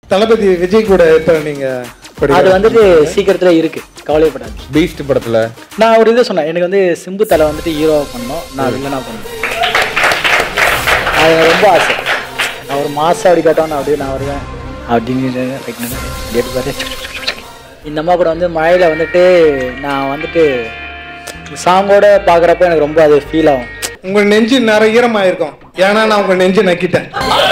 தளபதி விஜய் கூட இப்போ நீங்க அது வந்துட்டு சீக்கிரத்துல இருக்கு கவலைப்படாது பீஸ்ட் படத்துல நான் ஒரு இது சொன்னேன் எனக்கு வந்து சிம்பு தலை வந்துட்டு ஹீரோவா பண்ணோம் நான் வில்லனா பண்ணேன் அது எனக்கு ரொம்ப ஆசை நான் ஒரு மாசம் அப்படி கேட்டோம் நான் அப்படியே நான் வருவேன் அப்படின்னு fake பண்ணு. கேட்டு பாரு. இந்த அம்மா கூட வந்து மழையில வந்துட்டு நான் வந்துட்டு சாங்கோட பார்க்குறப்ப எனக்கு ரொம்ப அது ஃபீல் ஆகும் உங்க நெஞ்சு நிறைய ஈரமாயிருக்கும் ஏன்னா நான் உங்க நெஞ்சு நக்கிட்டேன்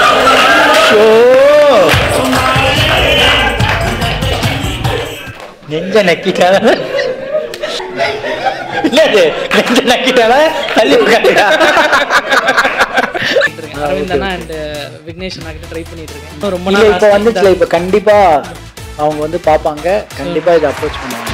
நெஞ்ச நக்கிட்டால இல்ல அது நெஞ்ச நக்கிட்டால தள்ளி உட்காந்துடா அரவிந்த் அண்ணா அண்ட் விக்னேஷ் அண்ணா கிட்ட ட்ரை பண்ணிட்டு இருக்கேன் ரொம்ப இல்ல நாள் இப்போ வந்துச்சுல இப்போ கண்டிப்பா அவங்க வந்து பார்ப்பாங்க கண்டிப்பா இதை அப்ரோச் பண்ணுவாங்க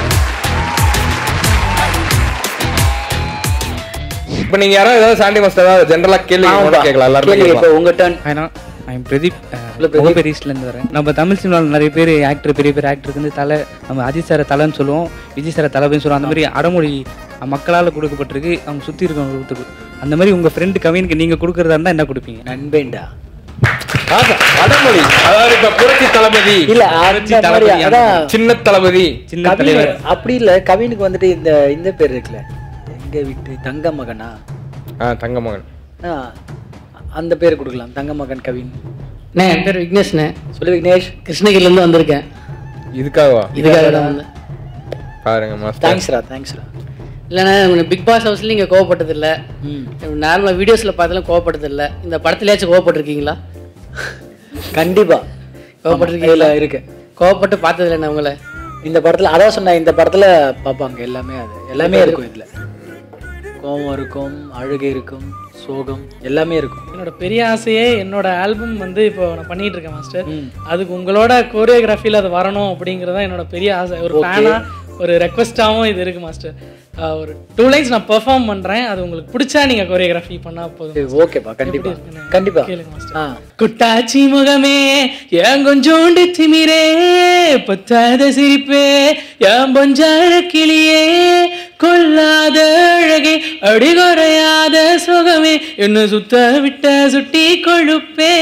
இப்ப நீங்க யாராவது ஏதாவது சாண்டி மாஸ்டர் ஏதாவது ஜென்ரலா கேள்வி ஆமாப்பா. கேட்கலாம் எல்லாருமே கேளுங்க, கேட்கலாம். இப்போ உங்க டர்ன் ஐநா ஐம் பிரதீப் பிரதீப். முகப்பெரிஸ்லேருந்து வரேன் நம்ம தமிழ் சினிமாவில் நிறைய பேர் ஆக்டர் பெரிய பெரிய ஆக்டருக்கு வந்து தலை நம்ம அஜித் சாரை தலைன்னு சொல்லுவோம் விஜய் சாரை தலைன்னு சொல்லுவோம் அந்த மாதிரி அறமொழி மக்களால் கொடுக்கப்பட்டிருக்கு அவங்க சுற்றி இருக்கவங்களுக்கு அந்த மாதிரி உங்கள் ஃப்ரெண்டு கவினுக்கு நீங்கள் கொடுக்குறதா இருந்தால் என்ன கொடுப்பீங்க நண்பேண்டா ஆசை, வடமொழி அதாவது இப்ப புரட்சி தளபதி இல்ல அந்த மாதிரி தளபதி அதான் சின்ன தளபதி சின்ன கவின் தலைவர் அப்படி இல்ல கவினுக்கு வந்துட்டு இந்த இந்த பேர் இருக்குல்ல எங்க வீட்டு தங்க மகனா ஆ தங்கமகன் ஆ, அந்த பேர் கொடுக்கலாம் தங்க மகன் கவின் அண்ணே என் பேர் விக்னேஷ்ண்ணே சொல்லு விக்னேஷ் கிருஷ்ணகிரிலேருந்து வந்திருக்கேன் இதுக்காகவா இதுக்காக தான் வந்தேன் பாருங்க மாஸ்டர் தேங்க்ஸ்ரா தேங்க்ஸ்ரா இல்லைண்ணே உங்களுக்கு பிக் பாஸ் ஹவுஸ்ல நீங்கள் கோவப்பட்டது இல்லை ம் நார்மலாக வீடியோஸில் பார்த்தாலும் கோவப்பட்டது இல்லை இந்த படத்துலயாச்சும் கோவப்பட்டிருக்கீங்களா கண்டிப்பா கோவப்பட்டிருக்கீங்களா இதுல இருக்கு கோவப்பட்டு பார்த்தது இல்லைண்ணே உங்களை இந்த படத்துல அதான் சொன்னேன் இந்த படத்துல பார்ப்பாங்க எல்லாமே அது எல்லாமே இருக்கும் இதுல கோவம் இருக்கும் அழுகை இருக்கும் சோகம் எல்லாமே இருக்கும் என்னோட பெரிய ஆசையே என்னோட ஆல்பம் வந்து இப்போ நான் பண்ணிட்டு இருக்கேன் மாஸ்டர் ம். அதுக்கு உங்களோட கோரியோகிராஃபியில் அது வரணும் அப்படிங்கிறதா என்னோட பெரிய ஆசை ஒரு ஃபேனா ஒரு ரெக்வஸ்டாகவும் இது இருக்கு மாஸ்டர் ஆஹ் ஒரு டூ லைன்ஸ் நான் பெர்ஃபார்ம் பண்றேன் அது உங்களுக்கு பிடிச்சா நீங்க கோரியோகிராஃபி பண்ணா போதும் ஓகேப்பா கண்டிப்பா கண்டிப்பா கேளுங்க மாஸ்டர் ஆ குட்டாச்சி முகமே ஏன் கொஞ்சோண்டு திமிரே பத்தாத சிரிப்பே ஏன் பொஞ்சார கிளியே கொல்லாத அழகே அடி குறையாத சுகமே என்ன சுத்த விட்ட சுட்டி கொழுப்பே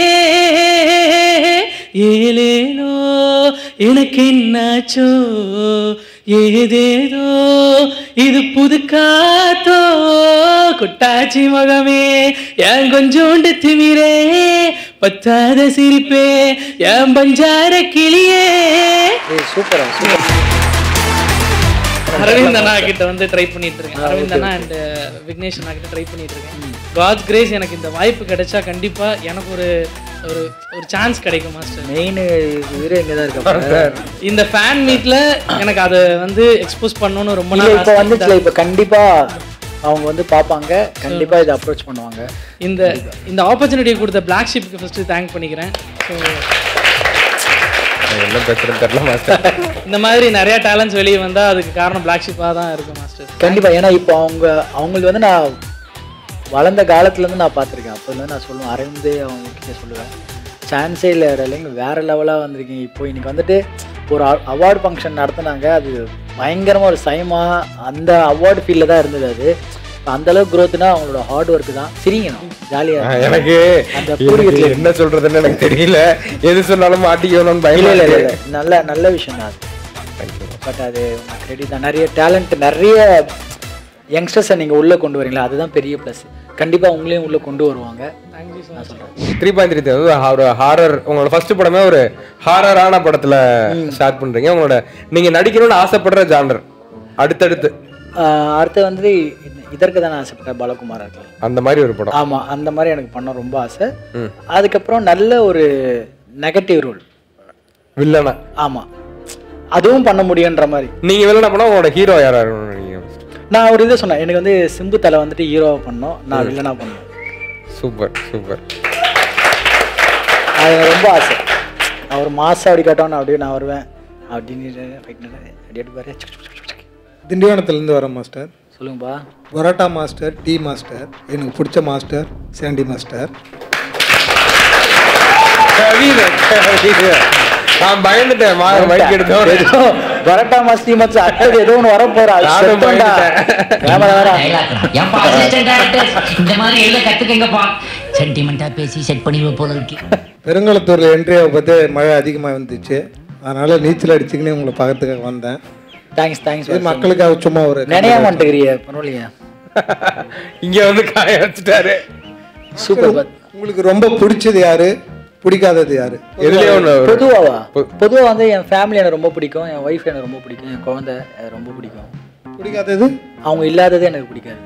ஏலேலோ எனக்கு என்னாச்சோ ஏதேதோ இது புது காத்தோ குட்டாச்சி முகமே ஏன் கொஞ்சோண்டு திமிரே பத்தாத சிரிப்பே ஏன் பஞ்சார கிளியே ஏய் சூப்பரா சூப்பர் அரவிந்த் அண்ணா கிட்ட வந்து ட்ரை பண்ணிட்டு இருக்கேன் அரவிந்த் அண்ணா அண்ட் விக்னேஷ் அண்ணா கிட்ட ட்ரை பண்ணிட்டு இருக்கேன் காட்ஸ் கிரேஸ் எனக்கு இந்த வாய்ப்பு கிடைச்சா கண்டிப்பா எனக்கு ஒரு ஒரு ஒரு சான்ஸ் கிடைக்கும் மாஸ்டர் மெயின் இவரு எங்க தான் இருக்க இந்த ஃபேன் மீட்ல எனக்கு அதை வந்து எக்ஸ்போஸ் பண்ணணும்னு ரொம்ப இல்ல நாள் இப்போ ஆசை. வந்துச்சுல இப்போ கண்டிப்பா அவங்க வந்து பார்ப்பாங்க கண்டிப்பா இதை அப்ரோச் பண்ணுவாங்க இந்த இந்த ஆப்பர்ச்சுனிட்டி கொடுத்த பிளாக் ஷிப்க்கு ஃபர்ஸ்ட் தேங்க் பண்ணிக்கிறேன் ஸோ என்ன பேசுறேன்னு தெரியல மாஸ்டர் இந்த மாதிரி நிறைய டேலண்ட்ஸ் வெளியே வந்தா அதுக்கு காரணம் பிளாக் ஷிப்பாக தான் இருக்கும் மாஸ்டர் கண்டிப்பா ஏன்னா இப்போ அவங்க அவங்களுக்கு வந்து நான் வளர்ந்த காலத்துல இருந்து நான் பார்த்துருக்கேன் அப்போ இருந்து நான் சொல்லுவேன் அரவிந்த் அவங்க கிட்ட சொல்லுவேன் சான்ஸே இல்லை இல்லைங்க வேற லெவலாக வந்திருக்கீங்க இப்போ இன்னைக்கு வந்துட்டு ஒரு அவார்டு ஃபங்க்ஷன் நடத்துனாங்க அது பயங்கரமாக ஒரு சயமா அந்த அவார்டு ஃபீல்டில் தான் இருந்தது அது இப்ப அந்த அளவுக்கு growthனா அவங்களோட ஹார்ட் ஒர்க் தான் சரிங்க ஜாலியாக எனக்கு அந்த எனக்கு பூர்வீகத்துல என்ன சொல்றதுன்னு எனக்கு தெரியல எது சொன்னாலும் மாட்டிக்கணும்னு இல்லை பயமா இல்லை இருக்கு. இல்லை நல்ல நல்ல விஷயம் தான் அது பட் அது கிரெடிட் தான் நிறைய டேலண்ட் நிறைய யங்ஸ்டர்ஸை நீங்கள் உள்ளே கொண்டு வரீங்களா அதுதான் பெரிய ப்ளஸ் கண்டிப்பாக உங்களையும் உள்ளே கொண்டு வருவாங்க தேங்க்யூ ஸோ நான் சொல்கிறேன் த்ரீ பாயிண்ட் த்ரீ வந்து ஒரு ஹாரர் உங்களோட ஃபர்ஸ்ட் படமே ஒரு ஹாரரான படத்துல ஸ்டார்ட் பண்றீங்க உங்களோட நீங்க நடிக்கணும்னு ஆசைப்படுற ஜானர் அடுத்தடுத்து அடுத்து வந்து இது- இதற்கு தான் நான் ஆசைப்பட்டேன் பாலகுமார் இருக்கலாம் அந்த மாதிரி ஒரு படம் ஆமாம் அந்த மாதிரி எனக்கு பண்ண ரொம்ப ஆசை ம். அதுக்கப்புறம் நல்ல ஒரு நெகட்டிவ் ரோல் வில்லனா ஆமாம் அதுவும் பண்ண முடியுன்ற மாதிரி நீங்க வில்லனா பண்ணா உங்களோட ஹீரோ யாரா இருக்கணும்னு நினைக்கிறீங்க நான் ஒரு இது சொன்னேன் எனக்கு வந்து சிம்பு தலை வந்துட்டு ஹீரோவை பண்ணோம் நான் வில்லனா பண்ணேன் சூப்பர் சூப்பர் அது எனக்கு ரொம்ப ஆசை நான் ஒரு மாதம் அப்படி கேட்டோம் நான் அப்படியே நான் வருவேன் அப்படின்னு ஃபைட் அப்படியே பாரு திண்டிவனத்துலேருந்து வரேன் மாஸ்டர் சொல்லுங்கப்பா பரோட்டா மாஸ்டர் டீ மாஸ்டர் எனக்கு பிடிச்ச மாஸ்டர் சாண்டி மாஸ்டர் கவிதை, கவிதை. நான் பயந்துட்டேன் மா- மைக் எடுத்தோம் ஏதோ பரோட்டா மஸ்தி மச்சு அடுத்தது ஏதோ ஒன்று வர போறா நானும் பயந்துட்டேன். கேமரா வேற ஏன்பா assistant director, இந்த மாதிரி எல்லாம் கத்துக்கங்கப்பா சென்டிமெண்டா பேசி செட் பண்ணிடுவோம் போல இருக்கு பெருங்குளத்தூரில் என்ட்ரியை பார்த்து மழை அதிகமாக வந்துச்சு அதனால் நீச்சல் அடிச்சுக்கினே உங்களை பார்க்கறதுக்காக வந்தேன் தேங்க்ஸ் தேங்க்ஸ் இது மக்களுக்காக சும்மா ஒரு நினைய மாட்டேங்கிறிய பரவாயில்லையா இங்க வந்து காய வச்சுட்டாரு சூப்பர் பத் உங்களுக்கு ரொம்ப பிடிச்சது யாரு பிடிக்காதது யாரு எதுலயே ஒண்ணு ஒரு- பொதுவாவா பொதுவா வந்து என் ஃபேமிலி எனக்கு ரொம்ப பிடிக்கும் என் ஒய்ஃப் எனக்கு ரொம்ப பிடிக்கும் என் குழந்தை எனக்கு ரொம்ப பிடிக்கும் பிடிக்காதது அவங்க இல்லாதது எனக்கு பிடிக்காது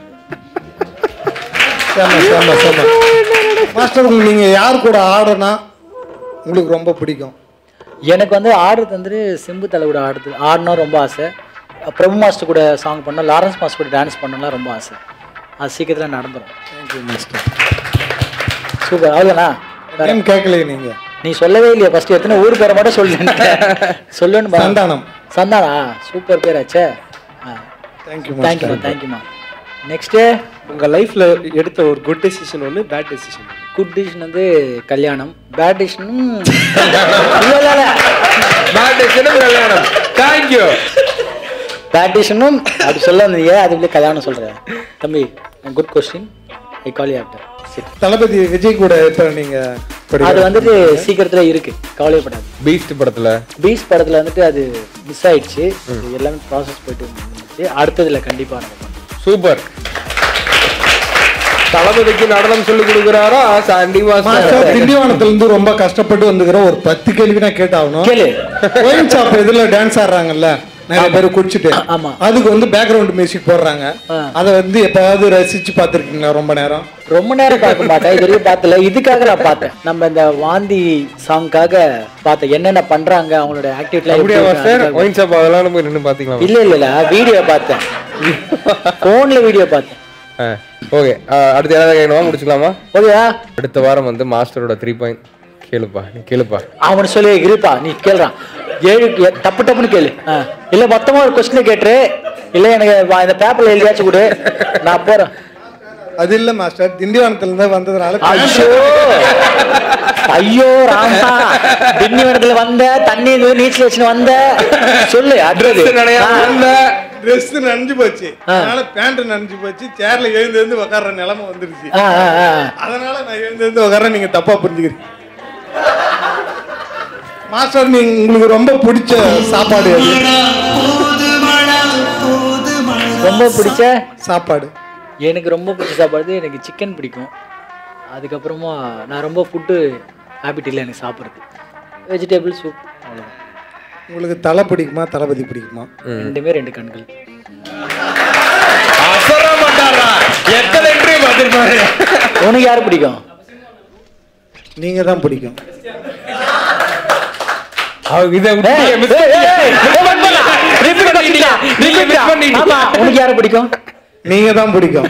சேமா சேமா சேமா மாஸ்டர் உங்களுக்கு நீங்கள் யார் கூட ஆடனா உங்களுக்கு ரொம்ப பிடிக்கும் எனக்கு வந்து ஆடுறது வந்துட்டு சிம்பு தலை கூட ஆடுறது ஆடணும் ரொம்ப ஆசை பிரபு மாஸ்டர் கூட சாங் பண்ணணும் லாரன்ஸ் மாஸ்டர் கூட டான்ஸ் பண்ணணும்லாம் ரொம்ப ஆசை அது சீக்கிரத்தில் நடந்துடும் தேங்க்யூ மாஸ்டர் சூப்பர் அவ்வளோண்ணா நேம் கேட்கலையே நீங்கள் நீ சொல்லவே இல்லையா ஃபர்ஸ்ட் எத்தனை ஊர் பேரை மட்டும் சொல்லு சொல்லுன்னு பா- சந்தானம் சந்தானா சூப்பர் பேராச்சே தேங்க்யூ தேங்க்யூ மாஸ்டர் தேங்க்யூமா நெக்ஸ்ட்டு உங்க லைஃப்ல எடுத்த ஒரு குட் டெசிஷன் ஒன்று பேட் டெசிஷன் குட் டிசிஷன் வந்து கல்யாணம் பேட் டிசிஷனும் இல்லை இல்லை இல்லை Bad decision, கல்யாணம் தேங்க்யூ பேட் டிசிஷனும் அப்படி சொல்ல வந்தீங்க அதுக்குள்ளே கல்யாணம் சொல்கிறேன் தம்பி good question I call you after சரி தளபதி விஜய் கூட இப்போ நீங்கள் அது வந்துட்டு சீக்கிரத்தில் இருக்கு கவலைப்படாது பீஸ்ட் படத்துல பீஸ் படத்தில் வந்துட்டு அது மிஸ் ஆயிடுச்சு அது எல்லாமே ப்ராசஸ் போயிட்டு இருந்துச்சு அடுத்ததுல கண்டிப்பாக நடக்கும் சூப்பர் தளபதிக்கு நடனம் சொல்லி கொடுக்குறாரா சாண்டி மாஸ்டர் மாஸ்டர் திண்டிவனத்துல இருந்து ரொம்ப கஷ்டப்பட்டு வந்துக்கிற ஒரு பத்து கேள்வி நான் கேட்டாகணும் கேளு ஒயின் ஷாப் இதுல டான்ஸ் ஆடுறாங்கல்ல நிறைய பேர் குடிச்சிட்டு ஆமா. அதுக்கு வந்து பேக்ரவுண்ட் மியூசிக் போடுறாங்க ஆ. அதை வந்து எப்பயாவது ரசிச்சு பார்த்துருக்கீங்களா ரொம்ப நேரம் ரொம்ப நேரம் பார்க்க மாட்டேன் இது வரைக்கும் பார்த்தல இதுக்காக நான் பார்த்தேன் நம்ம இந்த வாந்தி சாங்காக பார்த்தேன் என்னென்ன பண்றாங்க அவங்களோட அப்படியா மாஸ்டர் ஆக்டிவிட்டி ஒயின் ஷாப் அதெல்லாம் போய் நின்று பாத்தீங்களா இல்ல இல்ல இல்ல வீடியோ பார்த்தேன் போன்ல வீடியோ பார்த்தேன் ஓகே அடுத்து ஏதாவது கேட்கணுமா முடிச்சுக்கலாமா ஓகேயா அடுத்த வாரம் வந்து மாஸ்டரோட த்ரீ பாயிண்ட் கேளுப்பா நீ கேளுப்பா அவன் சொல்லி இருப்பா நீ கேளுறான் ஏழு எ- தப்பு தப்புன்னு கேளு ஆ. இல்ல மொத்தமா ஒரு கொஸ்டின் கேட்டுரு இல்ல எனக்கு வா- இந்த பேப்பர்ல எழுதியாச்சும் கொடு நான் போறேன் அது இல்ல மாஸ்டர் திண்டிவனத்துல இருந்து வந்ததுனால ஐயோ ஐயோ ராமா திண்டிவனத்துல வந்த தண்ணி இது நீச்சல் வச்சுன்னு வந்த சொல்லு அட்ரஸ் ட்ரெஸ் நனைஞ்சு போச்சு அதனால பேண்ட் நனைஞ்சு போச்சு சேர்ல எழுந்து எழுந்து உட்கார்ற நிலைமை வந்துருச்சு அதனால நான் எழுந்து எழுந்து உட்கார்றேன் நீங்க தப்பா புரிஞ்சுக்கிறீங்க மாஸ்டர் நீங்க உங்களுக்கு ரொம்ப பிடிச்ச சாப்பாடு எது? ரொம்ப பிடிச்ச சாப்பாடு எனக்கு ரொம்ப பிடிச்ச சாப்பாடு எனக்கு சிக்கன் பிடிக்கும் அதுக்கப்புறமா நான் ரொம்ப ஃபுட்டு ஹேபிட் இல்லை எனக்கு சாப்பிட்றது வெஜிடபிள் சூப் அவ்வளோதான் உங்களுக்கு தலை பிடிக்குமா தளபதி பிடிக்குமா ரெண்டுமே ரெண்டு கண்கள் அசர மாட்டாரா எத்தனை என்ட்ரி பார்த்திருப்பாரு உனக்கு யார் பிடிக்கும் நீங்க தான் பிடிக்கும் அவங்க இதை விட்டு ஏய், miss ஏய், ஏய், ஏய், பண்ணிட்டீங்க. repeat பண்ணிட்டீங்க. நீங்க repeat miss தான். பண்ணிட்டீங்க. ஆமா, உனக்கு யாரை பிடிக்கும் நீங்க தான் பிடிக்கும்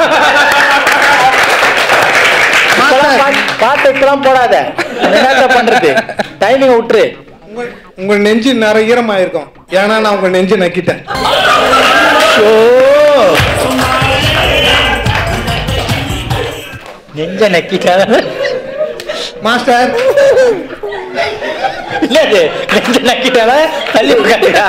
இப்பெல்லாம் பாட்டு- பாட்டு இப்பெல்லாம் போடாத என்ன பண்றது டைமிங் விட்டுரு உங்க உங்க நெஞ்சு நிறைய ஈரமாயிருக்கும் ஏன்னா நான் உங்க நெஞ்சு நக்கிட்டேன் ஓ நெஞ்ச நக்கிட்டால மாஸ்டர் இல்ல இது நெஞ்ச நக்கிட்டால தள்ளி உட்காந்துடா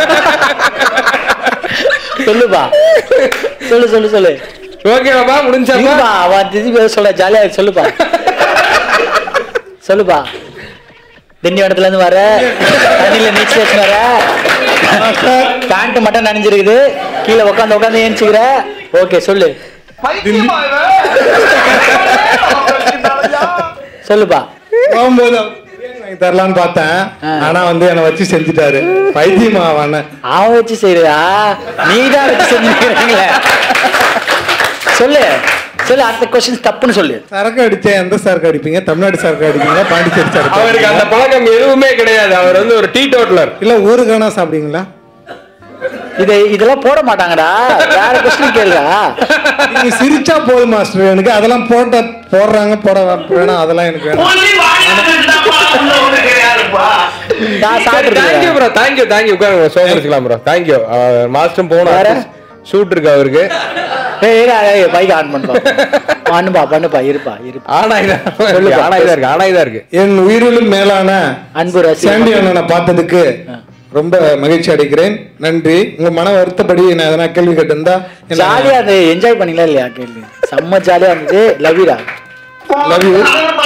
சொல்லுப்பா சொல்லு சொல்லு சொல்லு ஓகேவாப்பா முடிஞ்சாப்பா இருப்பா அவன் திருப்பி ஏதோ சொல்ல ஜாலியா இருக்கு, சொல்லுப்பா சொல்லுப்பா திண்டிவனத்துல இருந்து வர தண்ணியில நீச்சல் வச்சு வர பேண்ட் மட்டும் நனைஞ்சிருக்குது கீழே உட்காந்து உட்காந்து ஏஞ்சிக்கிற ஓகே சொல்லு சொல்லுப்பா போகும்போது அவர் பிரியாணி வாங்கி தரலான்னு பார்த்தேன் ஆனா வந்து என்னை வச்சு செஞ்சுட்டாரு பைத்தியமா அவன அவன் வச்சு செய்யறா நீ தான் வச்சு செஞ்சுக்கிறீங்களே சொல்லு சொல்லு அடுத்த கொஸ்டின் தப்புன்னு சொல்லு சரக்கு அடிச்சா எந்த சரக்கு அடிப்பீங்க தமிழ்நாடு சரக்கு அடிப்பீங்க பாண்டிச்சேரி சரக்கு அவருக்கு அந்த அடிப்பீங்களா? பழக்கம் எதுவுமே கிடையாது அவர் வந்து ஒரு டீ டோட்டலர் இல்ல ஊருக்கானா சாப்பிடுவீங்களா இது இதெல்லாம் போட மாட்டாங்கடா வேற கொஸ்டின் கேளுடா நீங்க சிரிச்சா போதும் மாஸ்டர் எனக்கு அதெல்லாம் போட்ட போடுறாங்க போட வேணாம் அதெல்லாம் எனக்கு வேணாம் நான் சாப்பிட்டு தேங்க்யூ ப்ரோ தேங்க்யூ தேங்க்யூ உட்காருங்க ஷோ முடிச்சுக்கலாம் ப்ரோ தேங்க்யூ மாஸ்டரும் வேற? போகணும் ஷூட் இருக்கு அவருக்கு ஏய் பைக் ஆன் பண்ணுப்பா பண்ணுப்பா பண்ணுப்பா இருப்பா இருப்பா ஆனாய்தான் ஆனாய்தான் இருக்கு ஆனாய்தான் இருக்கு என் உயிரிலும் மேலான அன்பு ரசி சாண்டி அண்ணனை பார்த்ததுக்கு ரொம்ப மகிழ்ச்சி அடைகிறேன் நன்றி உங்க மன வருத்தப்படி நான் எதனா கேள்வி கேட்டிருந்தா ஜாலியா அது என்ஜாய் பண்ணீங்களா இல்லையா கேள்வி செம்ம ஜாலியா இருந்துச்சு லவ்யூடா லவ் யூ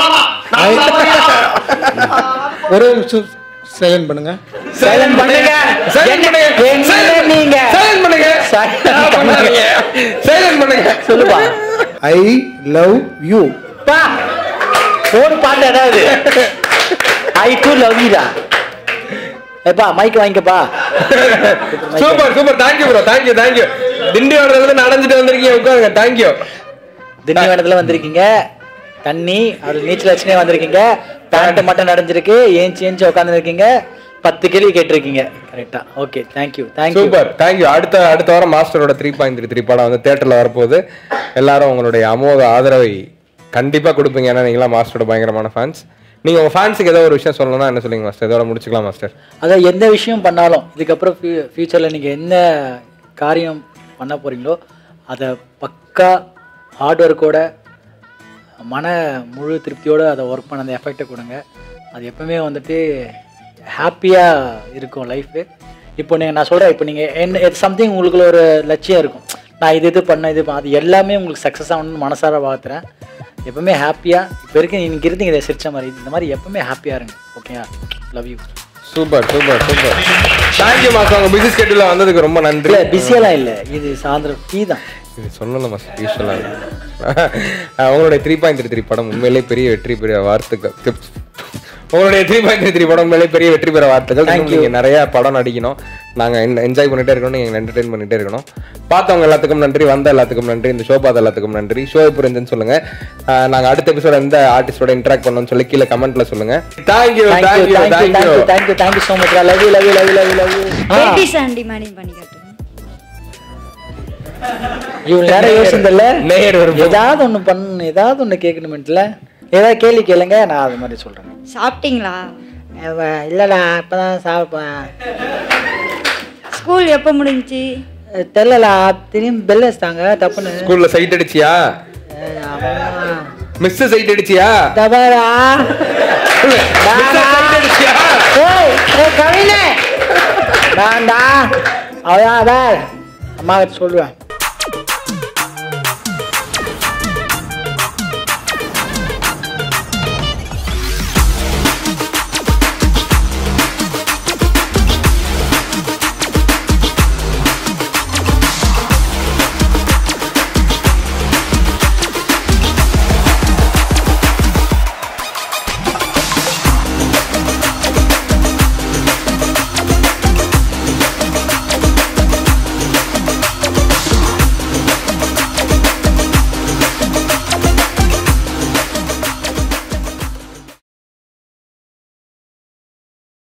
ஒரே நிமிஷம் சைலண்ட் பண்ணுங்க சைலண்ட் பண்ணுங்க Silent பண்ணுங்க. என்ன Silent நீங்க Silent பண்ணுங்க. Silent ஆ, பண்ணாதீங்க. Silent பண்ணுங்க. சொல்லுப்பா ஐ லவ் யூ பா போடு பாட்டு ஏதாவது ஐ டூ லவ் யூடா ஏப்பா மைக் வாங்கிக்கப்பா super super thank you bro thank you thank you திண்டிவனத்துல இருந்து நடந்துட்டு வந்திருக்கீங்க உட்காருங்க தேங்க்யூ திண்டிவனத்துல வந்திருக்கீங்க தண்ணி அது நீச்சல் வச்சுனே வந்திருக்கீங்க பேண்ட் மட்டும் நடைஞ்சிருக்கு ஏஞ்சி ஏஞ்சி உட்காந்துருக்கீங்க பத்து கேள்வி கேட்டிருக்கீங்க கரெக்டா okay thank you thank you super thank you அடுத்த அடுத்த வாரம் மாஸ்டரோட த்ரீ பாயிண்ட் த்ரீ த்ரீ படம் வந்து தேட்டரில் வரப்போகுது எல்லாரும் உங்களுடைய அமோக ஆதரவை கண்டிப்பாக கொடுப்பீங்க ஏன்னா நீங்களாம் மாஸ்டரோட பயங்கரமான ஃபேன்ஸ் நீங்கள் உங்கள் ஃபேன்ஸுக்கு ஏதோ ஒரு விஷயம் சொல்லணும்னா என்ன சொல்லுங்க மாஸ்டர் இதோட முடிச்சுக்கலாம் மாஸ்டர் அதான் எந்த விஷயம் பண்ணாலும் இதுக்கப்புறம் ஃபியூ ஃப்யூச்சரில் நீங்கள் என்ன காரியம் பண்ண போகிறீங்களோ அதை பக்கா ஹார்ட் ஒர்க்கோட மன முழு திருப்தியோடு அதை ஒர்க் பண்ண அந்த எஃபெக்டை கொடுங்க அது எப்பவுமே வந்துட்டு ஹாப்பியாக இருக்கும் லைஃபு இப்போ நீங்கள் நான் சொல்கிறேன் இப்போ நீங்கள் என்ன சம்திங் உங்களுக்குள்ள ஒரு லட்சியம் இருக்கும் நான் இது இது பண்ண இது பண்ண- அது எல்லாமே உங்களுக்கு சக்ஸஸ் ஆகணும்னு மனசார வாழ்த்துறேன் எப்பவுமே ஹாப்பியாக இப்போ இருக்க நீங்கள் இருந்தீங்க இதை சிரிச்ச மாதிரி இந்த மாதிரி எப்பவுமே ஹாப்பியாக இருங்க ஓகேயா love you super super super thank you master உங்கள் பிஸி ஸ்கெட்யூலில் வந்ததுக்கு ரொம்ப நன்றி இல்லை பிஸியெல்லாம் இல்லை இது சாயந்தரம் டீ தான் இது சொல்லணும் மாஸ்டர் யூஸ்வலாக உங்களுடைய த்ரீ பாயிண்ட் த்ரீ த்ரீ படம் உண்மையிலே பெரிய வெற்றி பெரிய வார்த்தைகள் உங்களுடைய த்ரீ பாயிண்ட் த்ரீ த்ரீ படம் உண்மையிலே பெரிய வெற்றி பெற வார்த்தைகள் இன்னும் நீங்க நிறைய படம் நடிக்கணும் நாங்க என்ஜாய் பண்ணிட்டே இருக்கணும் நீங்க என்டர்டைன் பண்ணிட்டே இருக்கணும் பார்த்தவங்க எல்லாத்துக்கும் நன்றி வந்த எல்லாத்துக்கும் நன்றி இந்த ஷோ பார்த்த எல்லாத்துக்கும் நன்றி ஷோ புரிஞ்சுன்னு சொல்லுங்க அஹ் நாங்க அடுத்த எபிசோட எந்த ஆர்டிஸ்டோட இன்டராக்ட் பண்ணணும்னு சொல்லி கீழே கமெண்ட்ல சொல்லுங்க thank you thank you thank you thank you thank you thank you thank you thank you so much love you love you love you love you love you baby Sandy மாதிரி பண்ணி காட்டுங்க இவ்வளவு நேரம் யோசிந்தல்ல நேர் வரும் ஏதாவது ஒண்ணு பண்ணு ஏதாவது ஒண்ணு கேட்கணுமெண்ட்ல ஏதாவது கேள்வி கேளுங்க நான் அது மாதிரி சொல்றேன் சாப்பிட்டீங்களா இல்லடா இப்பதான் சாப்பிட்டேன் ஸ்கூல் எப்போ முடிஞ்சுச்சு தெரியலடா திரும்பி பெல் வச்சிட்டாங்க தப்புன்னு ஸ்கூல்ல சைட் அடிச்சியா மிஸ் சைட் அடிச்சியா தபாரா மிஸ் சைட் அடிச்சியா ஏய் ஏய் கவினே வேண்டா அதான் அதான் அம்மா கிட்ட சொல்லுவேன்